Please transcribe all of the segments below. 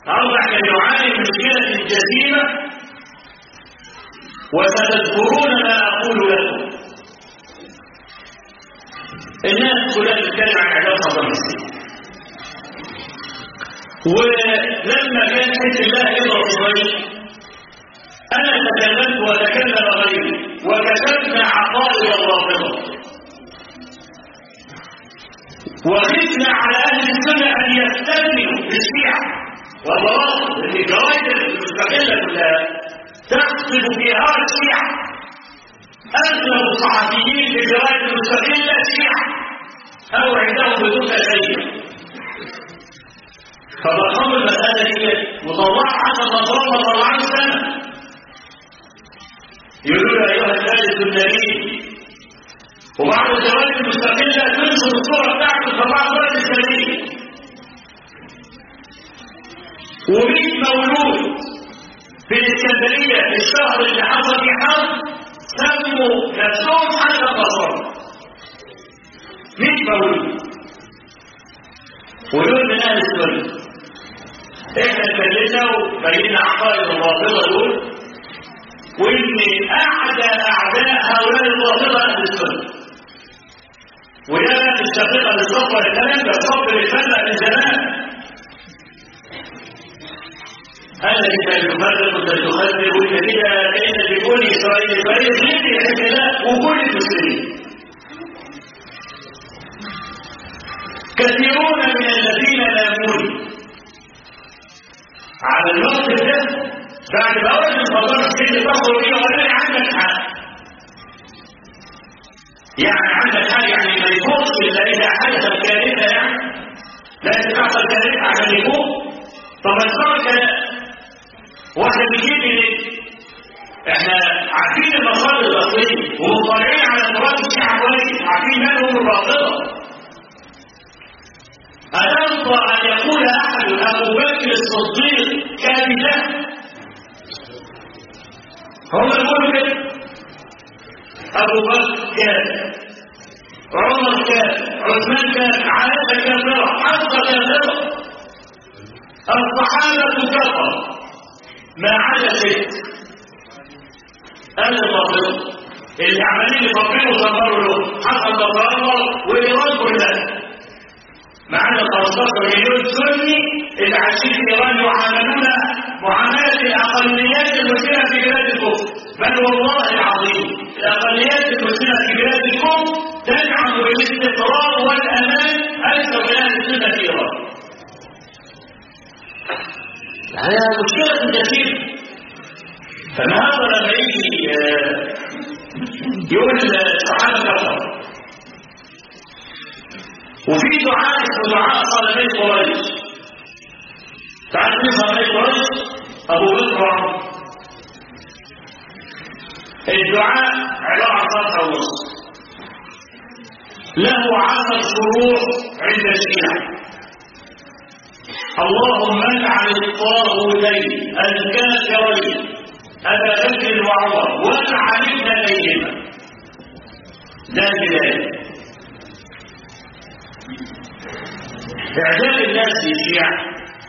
أربع كان يعاني من مشكلة جسيمة وستذكرون ما أقول لكم الناس كلها تتكلم عن علاج صدر ولما كان حزب الله يضرب صغير أنا تكلمت وتكلم غيري وكتبنا عقائد الرافضة وخفنا على أهل السنة أن يستثنوا بالشيعة والبواطل لأن الجوائز المستقلة كلها تقصد في هذا الشيعة أغلب الصحفيين في الجوائز المستقلة شيعة أو عندهم بدون شيء فضخم المسألة دي وطلعها حتى تضرب طلعان سنة يقولوا أيها الثالث النبي وبعد الزواج المستقلة تنشر الصورة بتاعته في بعض الوقت السليم ومين مولود في الإسكندرية في الشهر اللي حصل فيه حرب سموا نفسهم حتى النصارى مين مولود ودول من أهل السنة احنا اتكلمنا وبينا عقائد الرافضة دول وإن أعدى أعداء هؤلاء الرافضة أهل السنة وده مش دقيقة بالصف ولا الكلام ده الصف بيتفرق من زمان هذا انت تفرق وانت تخدر وانت كده كانك بتقول اسرائيل اسرائيل غير الاحتلال وكل المسلمين كثيرون من الذين لاموني على الموقف ده بعد ما اول الفضائل كده تخرج فيه وقال لي عندك حق يعني عندك حق يعني ما يفوقش الا اذا حدث الكارثه يعني لازم تحصل كارثه عشان يفوق طب الترك واحد بيجيب لي احنا عارفين المصادر الاصليه ومطلعين على تراث الشيعه كويس عارفين من هم الرافضه أترضى أن يقول أحد أبو بكر الصديق كاذبا هم يقولوا كده أبو بكر كاذب عمر كاذب عثمان كاذب عائشة كافرة حفصة كافرة الصحابة كفر ما عدا ست أنا الفاضل اللي عمالين يفكروا وصبروا له حصل تطور وإيران كلها معنا 15 مليون سني اللي عايشين في ايران يعاملون معامله الاقليات المسلمه في بلاد الكفر بل والله العظيم الاقليات المسلمه في بلاد الكفر تدعم بالاستقرار والامان اكثر من اهل السنه في ايران. هذا مشكله كثيره فالنهارده لما يجي يقول الصحابه كفر وفي دعاء اسمه دعاء صالحين قريش تعرف مين صالحين قريش ابو بكر وعمر الدعاء عباره عن صفحه ونص له عشر شروط عند الشيعة اللهم اجعل الطاغوتين الكافرين ابا بكر وعمر واجعل ابنتيهما ده البدايه إعجاب الناس بالشيعة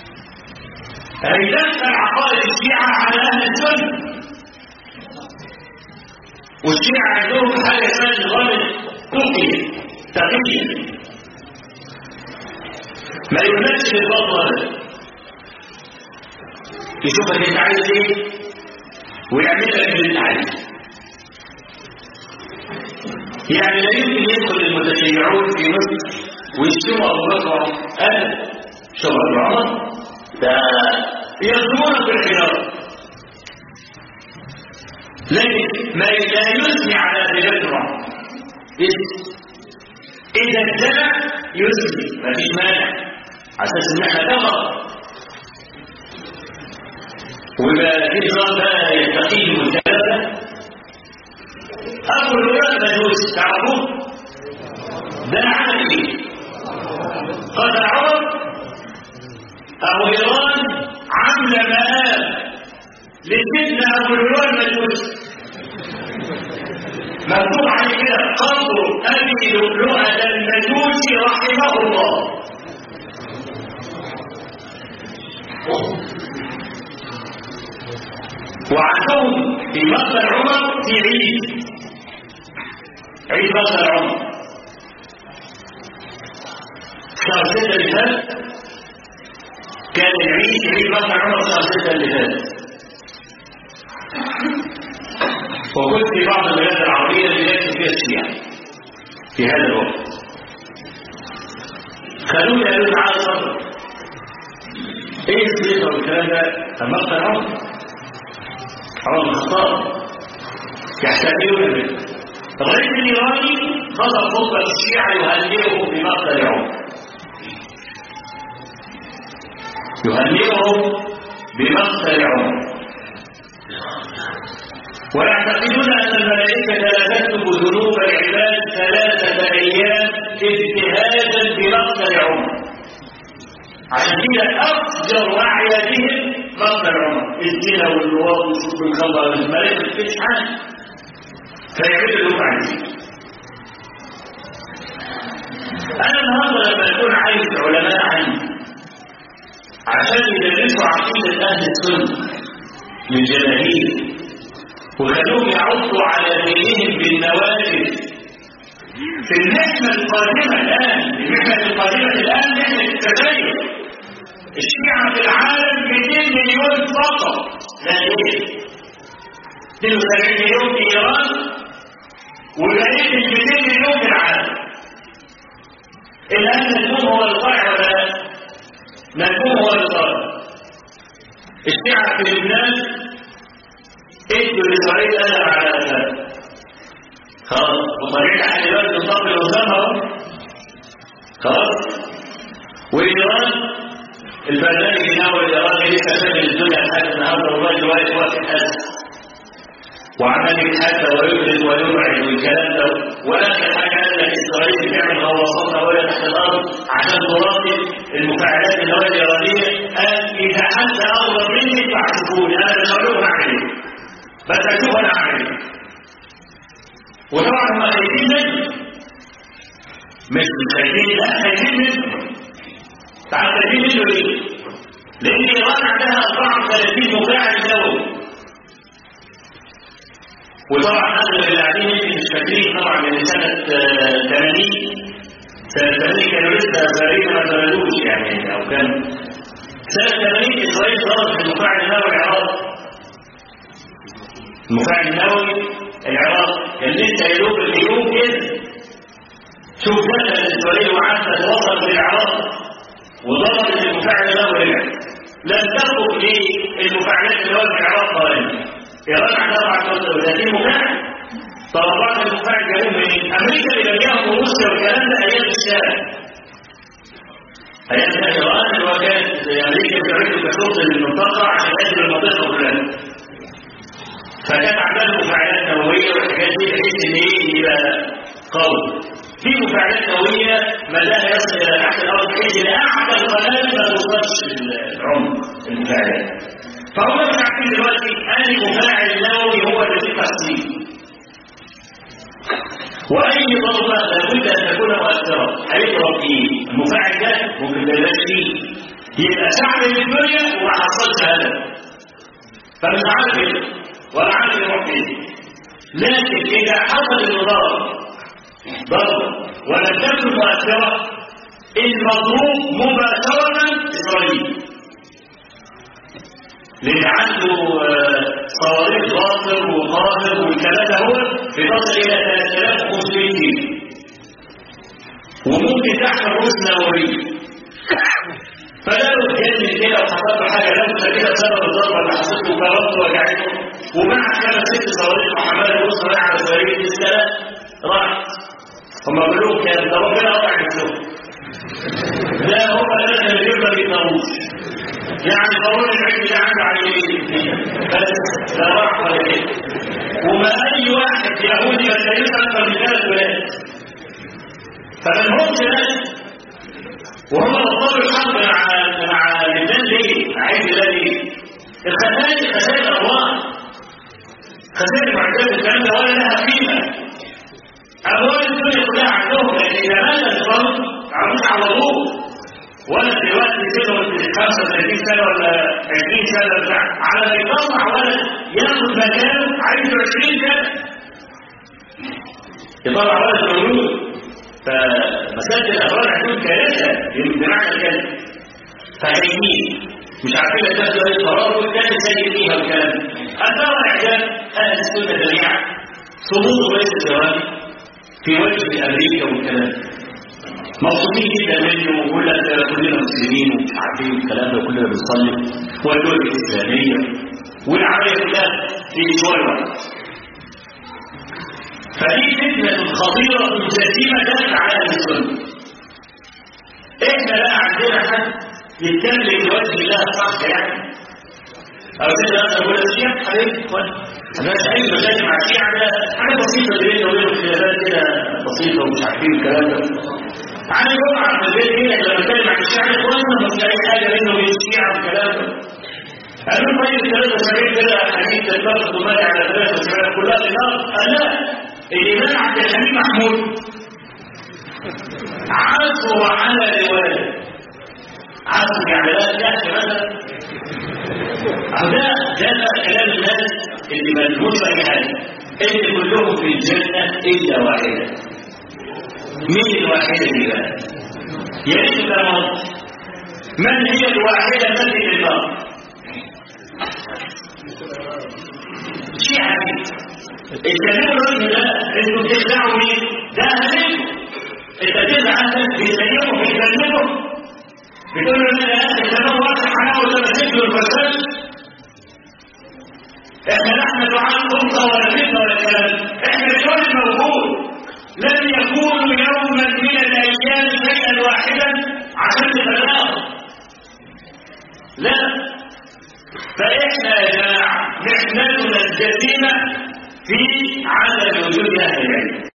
هيدخل عقائد الشيعة على أهل السنة والشيعة عندهم حاجة اسمها نظام التقية تقية ما يمثل الفضل يشوفك انت عايز ايه ويعمل لك اللي انت عايزه يعني لا يمكن يدخل المتشيعون في مصر ويشتموا ابو بكر ابدا شبه العمر ده يظلمون في الحجاره لكن ما لا يثني على ابي بكر اذا اتبع يثني ما فيش مانع على اساس ان احنا كفر ويبقى في نظام بقى يستقيم والكلام ابو الولاد مجوس تعرفوه ده عمل ايه قد عمر أبو إيران عمل مآب لسيدنا أبو الولوان مجوس مكتوب عليه كده قبر أبي لؤلؤة المجوسي رحمه الله عندهم في مقتل عمر في عيد عيد مقتل عمر شهر ستة اللي فات كان العيد عيد مقتل عمر شهر ستة اللي فات وكنت في بعض البلاد العربية اللي يكتب فيها الشيعة في هذا الوقت خلوني قالوا لي تعالى اتفضل ايه الصيغه والكلام ده المقتل عمر عمر بن الخطاب يحتاجون به الرئيس الايراني خطب خطبه الشيعه يهنئهم بمقتل عمر يهنئهم بمقتل عمر ويعتقدون ان الملائكه لا تكتب ذنوب العباد ثلاثه ايام اجتهادا بمقتل عمر عشان كده افجر وعي بهم مقتل عمر الزنا واللواط وشرب الخمر الملائكه ما تفتش حاجه فيعملوا اللي هم عايزينه انا النهارده لما اكون عايز علماء عندي عشان يدرسوا عقيده اهل السنه للجماهير وخلوهم يعضوا على دينهم بالنوافذ في النحمة القادمة الآن النحمة القادمة الآن نحمة التدين الشيعة في العالم 200 مليون فقط لا غير 72 مليون في إيران وبقية ال 200 مليون في العالم الآن نجوم هو الطائع ولا لا؟ نجوم هو الطائع الشيعة في لبنان ادوا لإسرائيل أنا على ذلك خلاص وطريق لحد دلوقتي نصاب الأسامة خلاص وإيران البرنامج النووي الإيراني لسه شاغل الدنيا لحد النهارده والله دلوقتي واقف حاسس وعمال يتحدى ويبرد ويبعد والكلام ده واخر حاجه قال لك اسرائيل بتعمل غواصات هوائيه تحت الارض عشان تراقب المفاعلات الهوائيه الايرانيه قال اذا حد اغرب مني فاحسبوني انا مش هقول لكم اعمل ايه بس اشوف انا اعمل ايه وطبعا هم خايفين منه مش خايفين لا خايفين منه تعال خايفين منه ليه؟ لان ايران عندها 34 مفاعل نووي وطبعا اغلب اللي قاعدين يمكن مش فاكرين طبعا من سنه 80 سنه 80 كانوا لسه بارين ما بلدوش يعني او كان سنه 80 اسرائيل ضربت المفاعل النووي العراق المفاعل النووي العراق كان لسه يدوب اليوم كده شوف دخل اسرائيل وعدت وصل في العراق وضربت المفاعل النووي لم تخرج للمفاعلات النووي في العراق قائمه إيران عندها 34 مفاعل طلبات المفاعل جايين من أمريكا اللي جايهم وروسيا والكلام ده أيام الشارع أيام إيران اللي هو كانت أمريكا بتعرف كشرطة للمنطقة عشان تهدم المنطقة كلها فكانت عندها مفاعلات نووية والحاجات دي بحيث إن إيه يبقى قوي في مفاعلات نووية مداها يصل إلى تحت الأرض بحيث إن أحد القنابل ما توصلش العمق المفاعلات فهم مش عارفين دلوقتي أي مفاعل نووي هو اللي فيه تحصيل وأي ضربة لابد أن تكون مؤثرة هيضرب فيه المفاعل ده ممكن ما يبقاش فيه يبقى شعب الدنيا وما حصلش هدف فمش عارف ايه ولا عارف يروح فين لكن إذا حصل الضرب ضربة ولم تكن مؤثرة المضروب مباشرة إسرائيل لان عنده صواريخ غاصب وقاهر والكلام ده هو بتصل الى 3500 كيلو وممكن تحمل رؤوس نوويه فده لو اتجنن كده وحصل له حاجه لمسه كده بسبب الضربه اللي حصلت له كرامته وجعته ومع كده ست صواريخ وحمال الرؤوس رايح على صواريخ السنه راحت هم قالوا له كام ده ربنا قطع نفسهم لا هم لازم الجبل ما بيطلعوش يعني ضروري العلم ده عنده عينين بس لا راح ولا كده وما اي واحد يهودي بشريط اكثر من ثلاث ولاد فمن همش ناس وهم بطلوا الحرب مع مع لبنان ليه؟ عايز ده ليه؟ الخسائر خسائر الارواح خسائر معدات الكلام ده ولا لها قيمه اموال الدنيا كلها عندهم لكن اذا مات الفرد عاوزين يعوضوه ولا دلوقتي سنه 35 سنه ولا 20 سنه بتاع على ما يطلع ولد ياخد مكانه عايز 20 سنه يطلع ولد مولود فمساله الافراد هتكون كارثه بمعنى الكلمه فهيجين مش عارفين يتخذوا اي قرار والثاني سيء فيها الكلام اثار اعجاب اهل السنه جميعا صمود رئيس الزواج في وجه امريكا والكلام مبسوطين جدا منه ويقول لك كلنا مسلمين ومش عارفين الكلام ده كلنا بنصلي والدول الاسلاميه والعمليه كلها في شويه وقت فدي فتنه خطيره جسيمه داخل على اهل السنه احنا لا عندنا حد يتكلم بوجه الله صح يعني او كده انا بقول الشيعة حبيبي انا مش عايز مشاكل مع الشيعة ده حاجه بسيطه بيننا وبين الخلافات كده بسيطه ومش عارفين الكلام ده عندي جمعه في البيت هنا لما اتكلم عن الشيعة اخواننا ما في اي حاجه بيننا وبين الشيعة والكلام ده قالوا طيب 73 كده حديث الفرق ضماني على 73 كلها في النار قال لا الامام عبد الحليم محمود عصوا على روايه عصر يعني لا يحكي مثلا أو ده ده بقى كلام الناس اللي ما لهمش أي حاجة إن كلهم في الجنة إلا واحدة مين الواحدة دي بقى؟ يا ريت تبقى موت من هي الواحدة التي في النار؟ شيء عجيب الكلام الرجل ده انتوا بتخدعوا مين؟ ده اهلكم انت تخدع انت بيسلموا بيكلموا بتقول له انا الكلام واضح حلاوه ولا ذكر الفساد احنا نحن دعاء الامه ولا فتنه ولا كلام احنا الكل موجود لن يكونوا يوما من الايام شيئا واحدا عشان تبلغوا لا فاحنا يا جماعه محنتنا الجسيمه في عدم وجود اهل العلم